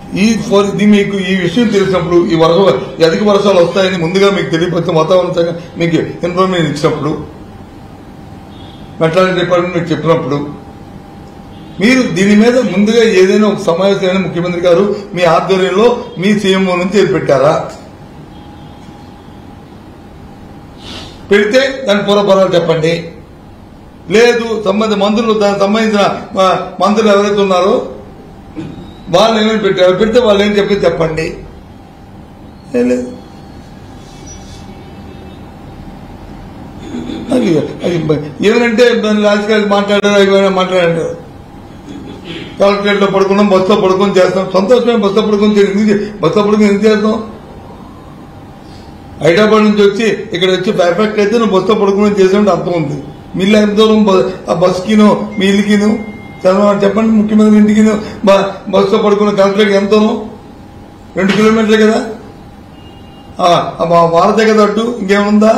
ఈ ఫోర్ ఇది మీకు ఈ విషయం తెలిసినప్పుడు ఈ వర్ష ఈ అధిక వర్షాలు వస్తాయని ముందుగా మీకు తెలియపరిచిన వాతావరణ శాఖ మీకు ఇన్ఫర్మేషన్ ఇచ్చినప్పుడు మెట్రాలజీ డిపార్ట్మెంట్ మీకు చెప్పినప్పుడు మీరు దీని మీద ముందుగా ఏదైనా ఒక సమావేశమైన ముఖ్యమంత్రి గారు మీ ఆధ్వర్యంలో మీ సీఎంఓ నుంచి ఏది పెట్టారా పెడితే దాని పూర్వపరాలు చెప్పండి లేదు సంబంధ మంత్రులు దానికి సంబంధించిన ఆ, మంత్రులు ఎవరైతే ఉన్నారో వాళ్ళు ఏమేమి పెట్టారు పెడితే వాళ్ళు ఏం చెప్పి చెప్పండి ఏం లేదు అది అది ఏమనంటే దాని రాజకీయాలు మాట్లాడారు ఏమైనా మాట్లాడారు కలెక్టరేట్ లో పడుకున్నాం బస్సులో పడుకొని చేస్తాం సంతోషమే బస్సులో పడుకొని చే- ఎందుకు చే- బస్సులో పడుకొని ఎందుకు చేస్తాం హైదరాబాద్ నుంచి వచ్చి ఇక్కడ వచ్చి పర్ఫెక్ట్ అయితే నువ్వు బస్సులో పడుకుని చేసామంటే అర్థం ఉంది మీ ఇల్లు ఎంత దూరం బ- ఆ బస్కిను మీ ఇల్లుకిను చంద్రబాబు చెప్పండి ముఖ్యమంత్రి ఇంటికిను బ- బస్సులో పడుకున్న కలెక్టరేట్ ఎంత దూరం రెండు కిలోమీటర్లే కదా ఆ, ఆ వా- వారదే కదా అడ్డు ఇంకేముందా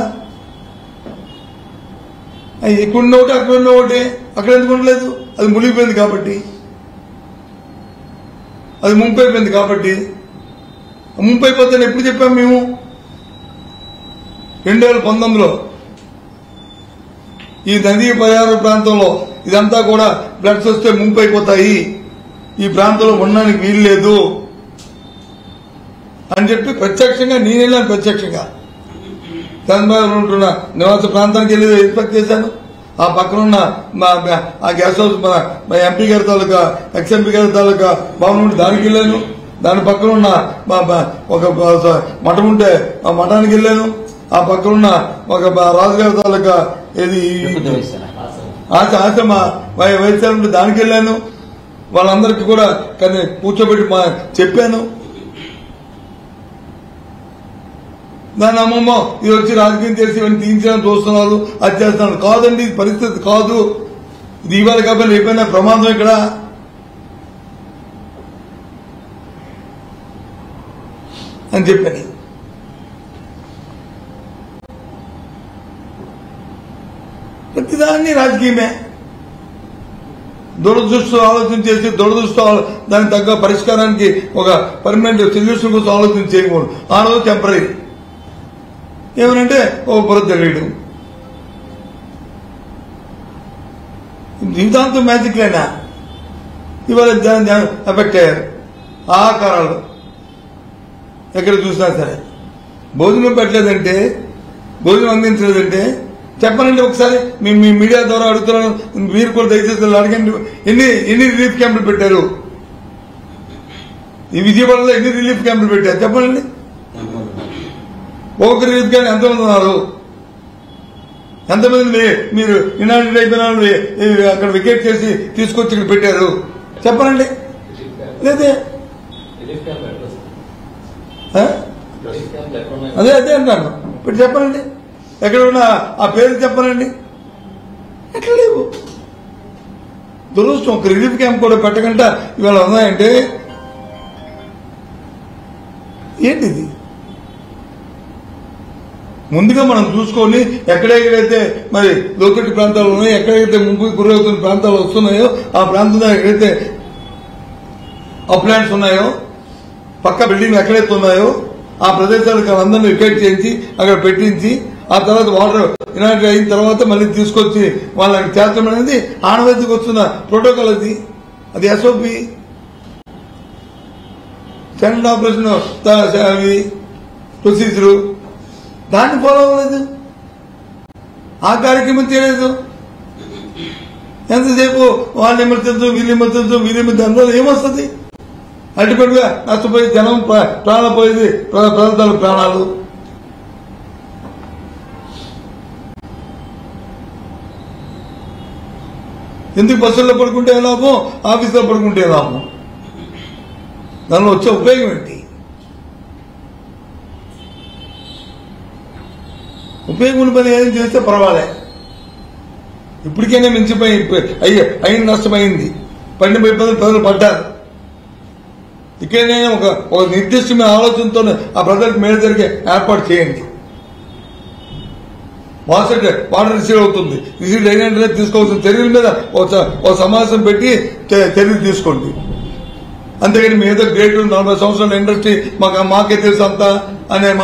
అయ్యి ఇక్కడ ఉన్న ఒకటి అక్కడ ఉన్న ఒకటి అక్కడ ఎందుకు ఉండలేదు అది మునిగిపోయింది కాబట్టి అది ముంపు అయిపోయింది కాబట్టి ఆ ముంపు అయిపోతే ఎప్పుడు చెప్పాం మేము రెండు వేల పంతొమ్మిదిలో ఈ నదీ పరిహార ప్రాంతంలో ఇదంతా కూడా బ్లడ్స్ వస్తే ముంపు అయిపోతాయి ఈ ప్రాంతంలో ఉండడానికి వీలు లేదు అని చెప్పి ప్రత్యక్షంగా నేను వెళ్ళాను ప్రత్యక్షంగా చంద్రబాబు ఉంటున్న నివాస ప్రాంతానికి వెళ్ళి ఇన్స్పెక్ట్ చేశాను ఆ పక్కన ఉన్న మా మా- ఆ గ్యాస్ హౌస్ మన మా ఎంపీ గారి తాలూకా ఎక్స్ ఎంపీ గారి తాలూకా భవనం ఉంటే దానికి వెళ్ళాను దాని పక్కన ఉన్న మా మా- ఒక బ- మఠం ఉంటే ఆ మఠానికి వెళ్ళాను ఆ పక్కన ఉన్న ఒక బ- రాజుగారి తాలూకా ఇది ఆశ ఆశ్రమ వై- వైద్యాలు ఉంటే దానికి వెళ్ళాను వాళ్ళందరికీ కూడా కానీ కూర్చోబెట్టి మా చెప్పాను దాని అమ్మమ్మ ఇది వచ్చి రాజకీయం చేసి ఇవన్నీ తీయించడానికి చూస్తున్నారు అది చేస్తున్నారు కాదండి ఇది పరిస్థితి కాదు ఇది ఇవాళ కాబట్టి రేపైనా ప్రమాదం ఇక్కడ అని చెప్పాను ప్రతిదాన్ని రాజకీయమే దురదృష్టి ఆలోచన చేసి దురదృష్టి ఆలో- దానికి తగ్గ పరిష్కారానికి ఒక పర్మనెంట్ సొల్యూషన్ కోసం ఆలోచన చేయకూడదు ఆ రోజు టెంపరీ ఏమనంటే ఓ బురద తెలియడం జీవితాంతం మ్యాజిక్ లేనా ఇవాళ జనం జనం ఎఫెక్ట్ అయ్యారు ఆకారాలు ఎక్కడ చూసినా సరే భోజనం పెట్టలేదంటే భోజనం అందించలేదంటే చెప్పనండి ఒకసారి మీ మీ మీడియా ద్వారా అడుగుతున్నాను మీరు కూడా దయచేసి వెళ్ళి అడగండి ఎన్ని ఎన్ని రిలీఫ్ క్యాంపులు పెట్టారు ఈ విజయవాడలో ఎన్ని రిలీఫ్ క్యాంపులు పెట్టారు చెప్పండి ఒక్కొక్క రిలీఫ్ క్యాంప్ ఎంతమంది ఉన్నారు ఎంతమంది మీ- మీరు ఇనాడిట్ అయిపోయిన వాళ్ళు ఈ- అక్కడ వికెట్ చేసి తీసుకొచ్చి ఇక్కడ పెట్టారు చెప్పనండి లేదే ఆ? అదే అదే అంటాను ఇప్పుడు చెప్పనండి ఎక్కడ ఉన్నా ఆ పేరు చెప్పనండి ఎట్లా లేవు దురదృష్టం ఒక రిలీఫ్ క్యాంప్ కూడా పెట్టకుండా ఇవాళ ఉన్నాయంటే ఏంటిది ముందుగా మనం చూసుకొని ఎక్కడెక్కడైతే మరి లోతట్టు ప్రాంతాలు ఉన్నాయో ఎక్కడైతే ముంపు గురవుతున్న ప్రాంతాలు వస్తున్నాయో ఆ ప్రాంతంలో ఎక్కడైతే అప్లాంట్స్ ఉన్నాయో పక్క బిల్డింగ్లు ఎక్కడైతే ఉన్నాయో ఆ ప్రదేశాలకు అందరినీ వికెట్ చేయించి అక్కడ పెట్టించి ఆ తర్వాత వాటర్ ఇనాగ్రేట్ అయిన తర్వాత మళ్ళీ తీసుకొచ్చి వాళ్ళకి చేర్చడం అనేది ఆనవాయితీకి వస్తున్న ప్రోటోకాల్ అది అది ఎస్ఓపి సెకండ్ ఆపరేషన్ త- అవి ప్రొసీజరు దాన్ని ఫాలో అవ్వలేదు ఆ కార్యక్రమం చేయలేదు ఎంతసేపు వాళ్ళు విమర్శించు వీళ్ళు విమర్శించు వీళ్ళు విమర్శించు అందులో ఏమొస్తుంది అల్టిమేట్ గా నష్టపోయి జనం ప్ర- ప్రాణాలు పోయేది ప్ర- ప్రజల ప్రాణాలు ఎందుకు బస్సుల్లో పడుకుంటే ఏ లాభం ఆఫీసులో పడుకుంటే ఏ లాభం దానిలో వచ్చే ఉపయోగం ఏంటి ఉపయోగం ఉన్న పని ఏదైనా చేస్తే పర్వాలే ఇప్పటికైనా మించిపోయి అయ్యి అయిన నష్టమైంది పడిన ఇబ్బందులు ప్రజలు పడ్డారు ఇక్కడైనా ఒక ఒక నిర్దిష్టమైన ఆలోచనతో ఆ ప్రజలకు మేలు జరిగే ఏర్పాటు చేయండి వాసెట్ వాటర్ రిసీవ్ అవుతుంది రిసీవ్ అయిన వెంటనే తీసుకోవాల్సిన చర్యల మీద ఒక స- ఒక సమావేశం పెట్టి చ- చర్యలు తీసుకోండి అంతేగాని మీ ఏదో గ్రేట్ నలభై సంవత్సరాల ఇండస్ట్రీ మాకు మాకే తెలుసు అంతా అనే